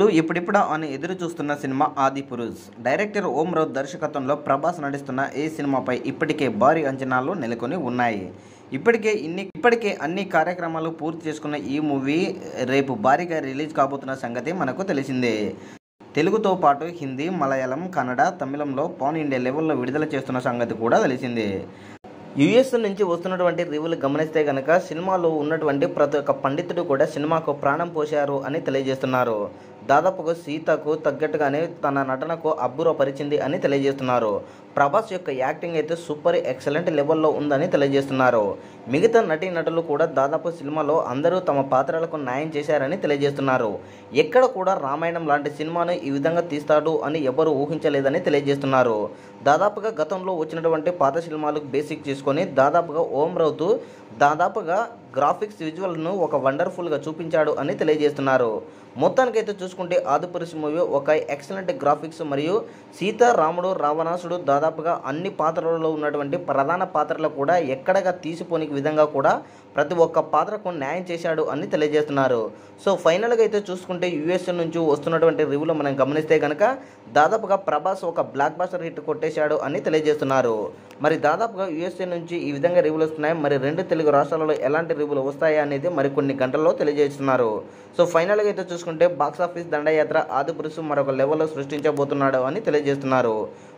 ఇప్పుడిప్పుడు అని ఎదురు చూస్తున్న సినిమా ఆది పురుష్ డైరెక్టర్ ఓం రౌత్ దర్శకత్వంలో ప్రభాస్ నటిస్తున్న ఈ సినిమాపై ఇప్పటికే భారీ అంచనాలు నెలకొని ఉన్నాయి ఇప్పటికే ఇన్ని ఇప్పటికే అన్ని కార్యక్రమాలు పూర్తి చేసుకున్న ఈ మూవీ రేపు భారీగా రిలీజ్ కాబోతున్న సంగతి మనకు తెలిసిందే తెలుగుతో పాటు హిందీ మలయాళం కన్నడ తమిళంలో పాన్ ఇండియా లెవెల్లో విడుదల చేస్తున్న సంగతి కూడా తెలిసిందే యుఎస్ నుంచి వస్తున్నటువంటి రివ్యూలు గమనిస్తే కనుక సినిమాలో ఉన్నటువంటి ప్రతి ఒక్క పండితుడు కూడా సినిమాకు ప్రాణం పోశారు అని తెలియజేస్తున్నారు దాదాపుగా సీతకు తగ్గట్టుగానే తన నటనకు అబ్బురపరిచింది అని తెలియజేస్తున్నారు ప్రభాస్ యొక్క యాక్టింగ్ అయితే సూపర్ ఎక్సలెంట్ లెవెల్లో ఉందని తెలియజేస్తున్నారు మిగతా నటీనటులు కూడా దాదాపు సినిమాలో అందరూ తమ పాత్రలకు న్యాయం చేశారని తెలియజేస్తున్నారు ఎక్కడ కూడా రామాయణం లాంటి సినిమాను ఈ విధంగా తీస్తాడు అని ఎవరు ఊహించలేదని తెలియజేస్తున్నారు దాదాపుగా గతంలో వచ్చినటువంటి పాత సినిమాలకు బేసిక్ చేసుకొని దాదాపుగా ఓం రౌతు దాదాపుగా గ్రాఫిక్స్ విజువల్ను ఒక వండర్ఫుల్గా చూపించాడు అని తెలియజేస్తున్నారు మొత్తానికైతే చూసుకుంటే ఆదిపురుష్ మూవీ ఒక ఎక్సలెంట్ గ్రాఫిక్స్ మరియు సీత రాముడు రావణాసుడు దాదాపుగా అన్ని పాత్రలలో ఉన్నటువంటి ప్రధాన పాత్రలు కూడా ఎక్కడగా తీసిపోని విధంగా కూడా ప్రతి ఒక్క పాత్రకు న్యాయం చేశాడు అని తెలియజేస్తున్నారు సో ఫైనల్గా అయితే చూసుకుంటే యూఎస్ నుంచి వస్తున్నటువంటి రివ్యూలో మనం గమనిస్తే కనుక దాదాపుగా ప్రభాస్ ఒక బ్లాక్ బాస్టర్ హిట్ కొట్టేశాడు అని తెలియజేస్తున్నారు మరి దాదాపుగా యూఎస్ఏ నుంచి ఈ విధంగా రివ్యూలు వస్తున్నాయి మరి రెండు తెలుగు రాష్ట్రాలలో ఎలాంటి రివ్యూలు వస్తాయి అనేది మరి కొన్ని గంటల్లో తెలియజేస్తున్నారు సో ఫైనల్గా అయితే చూసుకుంటే బాక్స్ ఆఫీస్ దండయాత్ర ఆదిపురుషు మరొక లెవెల్లో సృష్టించబోతున్నాడు అని తెలియజేస్తున్నారు